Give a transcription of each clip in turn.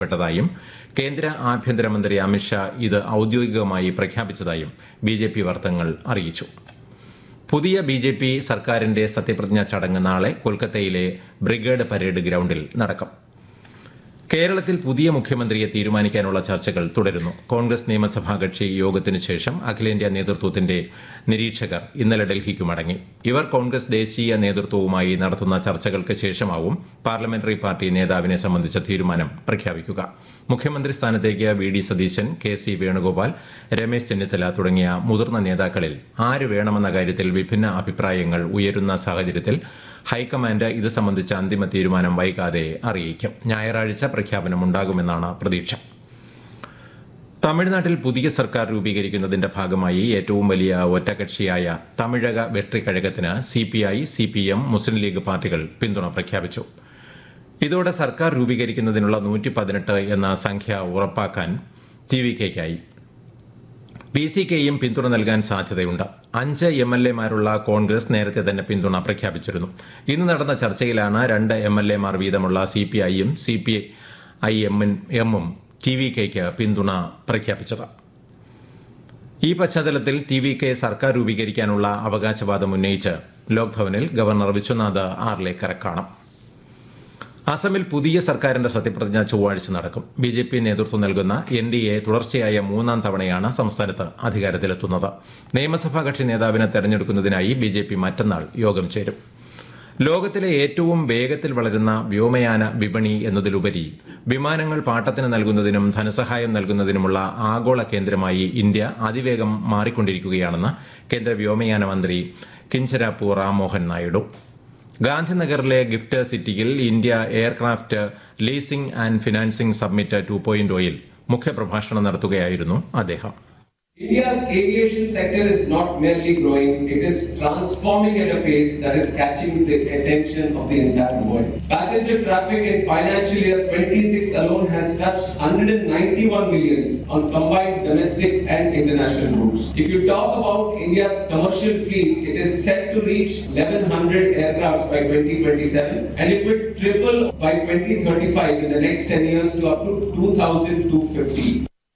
പ്പെട്ടതായും കേന്ദ്ര ആഭ്യന്തരമന്ത്രി അമിത്ഷാ ഇത് ഔദ്യോഗികമായി പ്രഖ്യാപിച്ചതായും ബി ജെ പി വർത്തങ്ങൾ അറിയിച്ചു പുതിയ ബി ജെ പി സർക്കാരിന്റെ സത്യപ്രതിജ്ഞാ ചടങ്ങ് നാളെ കൊൽക്കത്തയിലെ ബ്രിഗേഡ് പരേഡ് ഗ്രൌണ്ടിൽ നടക്കും കേരളത്തിൽ പുതിയ മുഖ്യമന്ത്രിയെ തീരുമാനിക്കാനുള്ള ചർച്ചകൾ തുടരുന്നു കോൺഗ്രസ് നിയമസഭാ കക്ഷി യോഗത്തിനു ശേഷം അഖിലേന്ത്യാ നേതൃത്വത്തിന്റെ നിരീക്ഷകർ ഇന്നലെ ഡൽഹിക്ക് മടങ്ങി ഇവർ കോൺഗ്രസ് ദേശീയ നേതൃത്വവുമായി നടത്തുന്ന ചർച്ചകൾക്ക് ശേഷമാവും പാർലമെന്ററി പാർട്ടി നേതാവിനെ സംബന്ധിച്ച തീരുമാനം പ്രഖ്യാപിക്കുക മുഖ്യമന്ത്രി സ്ഥാനത്തേക്ക് V D Satheesan K C Venugopal Ramesh Chennithala തുടങ്ങിയ മുതിർന്ന നേതാക്കളിൽ ആര് വേണമെന്ന കാര്യത്തിൽ വിഭിന്ന അഭിപ്രായങ്ങൾ ഉയരുന്ന സാഹചര്യത്തിൽ ഹൈക്കമാൻഡ് ഇത് സംബന്ധിച്ച അന്തിമ തീരുമാനം വൈകാതെ അറിയിക്കും ഞായറാഴ്ച പ്രഖ്യാപനമുണ്ടാകുമെന്നാണ് പ്രതീക്ഷ തമിഴ്നാട്ടിൽ പുതിയ സർക്കാർ രൂപീകരിക്കുന്നതിന്റെ ഭാഗമായി ഏറ്റവും വലിയ ഒറ്റകക്ഷിയായ തമിഴക വെട്രിക്കഴകത്തിന് C P I C P M Muslim League പാർട്ടികൾ പിന്തുണ പ്രഖ്യാപിച്ചു ഇതോടെ സർക്കാർ രൂപീകരിക്കുന്നതിനുള്ള നൂറ്റി പതിനെട്ട് എന്ന സംഖ്യ ഉറപ്പാക്കാൻ ടി വി കെയ്ക്കായി പി സി കെയും പിന്തുണ നൽകാൻ സാധ്യതയുണ്ട് അഞ്ച് എം എൽ എമാരുള്ള കോൺഗ്രസ് നേരത്തെ തന്നെ പിന്തുണ പ്രഖ്യാപിച്ചിരുന്നു ഇന്ന് നടന്ന ചർച്ചയിലാണ് രണ്ട് എം എൽ എമാർ വീതമുള്ള സി പി ഐയും സി പി ഐ എമ്മും ടി വി കെയ്ക്ക് പിന്തുണ പ്രഖ്യാപിച്ചത് ഈ പശ്ചാത്തലത്തിൽ ടി വി കെ സർക്കാർ രൂപീകരിക്കാനുള്ള അവകാശവാദം ഉന്നയിച്ച് ലോക്ഭവനിൽ ഗവർണർ വിശ്വനാഥ് ആർലേക്കറെ കാണും അസമിൽ പുതിയ സർക്കാരിന്റെ സത്യപ്രതിജ്ഞ ചൊവ്വാഴ്ച നടക്കും ബി ജെ പി നേതൃത്വം നൽകുന്ന എൻ ഡി എ തുടർച്ചയായ മൂന്നാം തവണയാണ് സംസ്ഥാനത്ത് അധികാരത്തിലെത്തുന്നത് നിയമസഭാ കക്ഷി നേതാവിനെ തെരഞ്ഞെടുക്കുന്നതിനായി ബി ജെ പി മറ്റന്നാൾ യോഗം ചേരും ലോകത്തിലെ ഏറ്റവും വേഗത്തിൽ വളരുന്ന വ്യോമയാന വിപണി എന്നതിലുപരി വിമാനങ്ങൾ പാട്ടത്തിന് നൽകുന്നതിനും ധനസഹായം നൽകുന്നതിനുമുള്ള ആഗോള കേന്ദ്രമായി ഇന്ത്യ അതിവേഗം മാറിക്കൊണ്ടിരിക്കുകയാണെന്ന് കേന്ദ്ര വ്യോമയാന മന്ത്രി കിഞ്ചരാപ്പു റാംമോഹൻ നായിഡു ഗാന്ധിനഗറിലെ ഗിഫ്റ്റ് സിറ്റിയിൽ India aircraft leasing and financing summit two point ഒയിൽ മുഖ്യപ്രഭാഷണം നടത്തുകയായിരുന്നു അദ്ദേഹം India's aviation sector is not merely growing, it is transforming at a pace that is catching the attention of the entire world. Passenger traffic in financial year 26 alone has touched 191 million on combined domestic and international routes. If you talk about India's commercial fleet, it is set to reach 1100 aircrafts by 2027 and it will triple by 2035 in the next 10 years to up to 2250.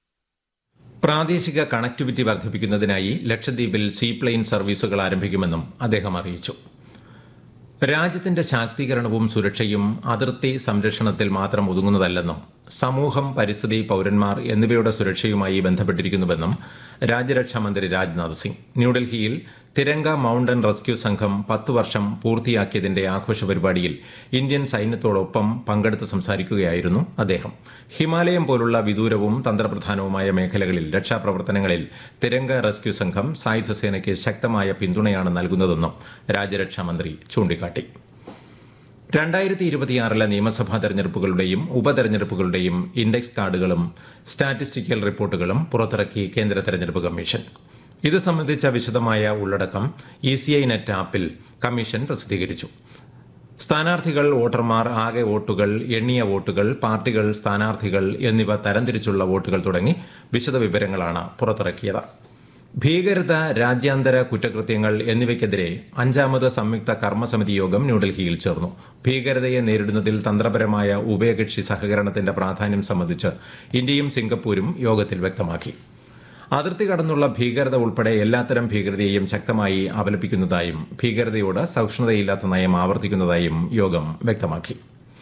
പ്രാദേശിക connectivity വർദ്ധിപ്പിക്കുന്നതിനായി ലക്ഷദ്വീപിൽ seaplane സർവീസുകൾ ആരംഭിക്കുമെന്നും അദ്ദേഹം അറിയിച്ചു രാജ്യത്തിന്റെ ശാക്തീകരണവും സുരക്ഷയും അതിർത്തി സംരക്ഷണത്തിൽ മാത്രം ഒതുങ്ങുന്നതല്ലെന്നും സമൂഹം പരിസ്ഥിതി പൌരന്മാർ എന്നിവയുടെ സുരക്ഷയുമായി ബന്ധപ്പെട്ടിരിക്കുന്നുവെന്നും രാജ്യരക്ഷാ മന്ത്രി രാജ്നാഥ് സിംഗ് ന്യൂഡൽഹിയിൽ തിരങ്ക മൌണ്ടൻ റെസ്ക്യൂ സംഘം പത്ത് വർഷം പൂർത്തിയാക്കിയതിന്റെ ആഘോഷ പരിപാടിയിൽ ഇന്ത്യൻ സൈന്യത്തോടൊപ്പം പങ്കെടുത്ത് സംസാരിക്കുകയായിരുന്നു അദ്ദേഹം ഹിമാലയം പോലുള്ള വിദൂരവും തന്ത്രപ്രധാനവുമായ മേഖലകളിൽ രക്ഷാപ്രവർത്തനങ്ങളിൽ തിരങ്ക റെസ്ക്യൂ സംഘം സായുധസേനയ്ക്ക് ശക്തമായ പിന്തുണയാണ് നൽകുന്നതെന്നും രാജ്യരക്ഷാ മന്ത്രി ചൂണ്ടിക്കാട്ടി രണ്ടായിരത്തി ഇരുപത്തിയാറിലെ നിയമസഭാ തെരഞ്ഞെടുപ്പുകളുടെയും ഉപതെരഞ്ഞെടുപ്പുകളുടെയും ഇൻഡെക്സ് കാർഡുകളും സ്റ്റാറ്റിസ്റ്റിക്കൽ റിപ്പോർട്ടുകളും പുറത്തിറക്കി കേന്ദ്ര തെരഞ്ഞെടുപ്പ് കമ്മീഷൻ ഇത് സംബന്ധിച്ച വിശദമായ ഉള്ളടക്കം ഇ സി ഐ നെറ്റ് ആപ്പിൽ കമ്മീഷൻ പ്രസിദ്ധീകരിച്ചു സ്ഥാനാർത്ഥികൾ വോട്ടർമാർ ആകെ വോട്ടുകൾ എണ്ണിയ വോട്ടുകൾ പാർട്ടികൾ സ്ഥാനാർത്ഥികൾ എന്നിവ തരംതിരിച്ചുള്ള വോട്ടുകൾ തുടങ്ങി വിശദവിവരങ്ങളാണ് പുറത്തിറക്കിയത് ഭീകരത രാജ്യാന്തര കുറ്റകൃത്യങ്ങൾ എന്നിവയ്ക്കെതിരെ അഞ്ചാമത് സംയുക്ത കർമ്മസമിതി യോഗം ന്യൂഡൽഹിയിൽ ചേർന്നു ഭീകരതയെ നേരിടുന്നതിൽ തന്ത്രപരമായ ഉഭയകക്ഷി സഹകരണത്തിന്റെ പ്രാധാന്യം സംബന്ധിച്ച് ഇന്ത്യയും സിംഗപ്പൂരും യോഗത്തിൽ വ്യക്തമാക്കി അതിർത്തി കടന്നുള്ള ഭീകരത ഉൾപ്പെടെ എല്ലാത്തരം ഭീകരതയെയും ശക്തമായി അപലപിക്കുന്നതായും ഭീകരതയോട് സഹിഷ്ണുതയില്ലാത്ത നയം ആവർത്തിക്കുന്നതായും യോഗം വ്യക്തമാക്കി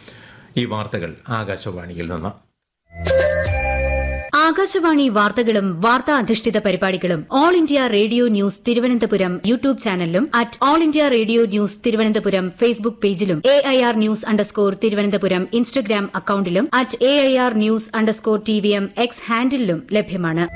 ഈ വാർത്തകൾ ആകാശവാണിയിൽ നിന്ന് ആകാശവാണി വാർത്തകളും വാർത്താ അധിഷ്ഠിത പരിപാടികളും All India Radio news Thiruvananthapuram YouTube ചാനലിലും at All India Radio news Thiruvananthapuram Facebook പേജിലും A I R news underscore Thiruvananthapuram Instagram അക്കൌണ്ടിലും at A I R news underscore T V M X ഹാൻഡിലും ലഭ്യമാണ്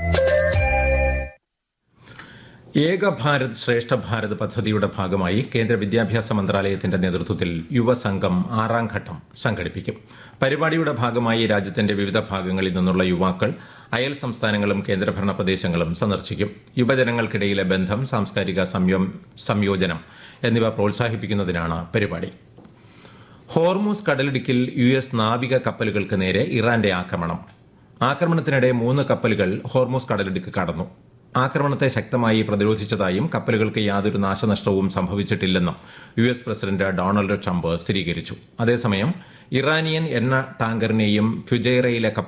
ഏക ഭാരത് ശ്രേഷ്ഠ ഭാരത് പദ്ധതിയുടെ ഭാഗമായി കേന്ദ്ര വിദ്യാഭ്യാസ മന്ത്രാലയത്തിന്റെ നേതൃത്വത്തിൽ യുവസംഘം ആറാം ഘട്ടം സംഘടിപ്പിക്കും പരിപാടിയുടെ ഭാഗമായി രാജ്യത്തിന്റെ വിവിധ ഭാഗങ്ങളിൽ നിന്നുള്ള യുവാക്കൾ അയൽ സംസ്ഥാനങ്ങളും കേന്ദ്രഭരണ പ്രദേശങ്ങളും സന്ദർശിക്കും യുവജനങ്ങൾക്കിടയിലെ ബന്ധം സാംസ്കാരിക സംയോ- സംയോജനം എന്നിവ പ്രോത്സാഹിപ്പിക്കുന്നതിനാണ് പരിപാടി ഹോർമൂസ് കടലിടുക്കിൽ യു എസ് നാവിക കപ്പലുകൾക്ക് നേരെ ഇറാന്റെ ആക്രമണം ആക്രമണത്തിനിടെ മൂന്ന് കപ്പലുകൾ ഹോർമൂസ് കടലിടുക്ക് കടന്നു ആക്രമണത്തെ ശക്തമായി പ്രതിരോധിച്ചതായും കപ്പലുകൾക്ക് യാതൊരു നാശനഷ്ടവും സംഭവിച്ചിട്ടില്ലെന്നും U S president Donald Trump സ്ഥിരീകരിച്ചു അതേസമയം ഇറാനിയൻ എണ്ണ ടാങ്കറിനെയും ഫുജൈറയിലെ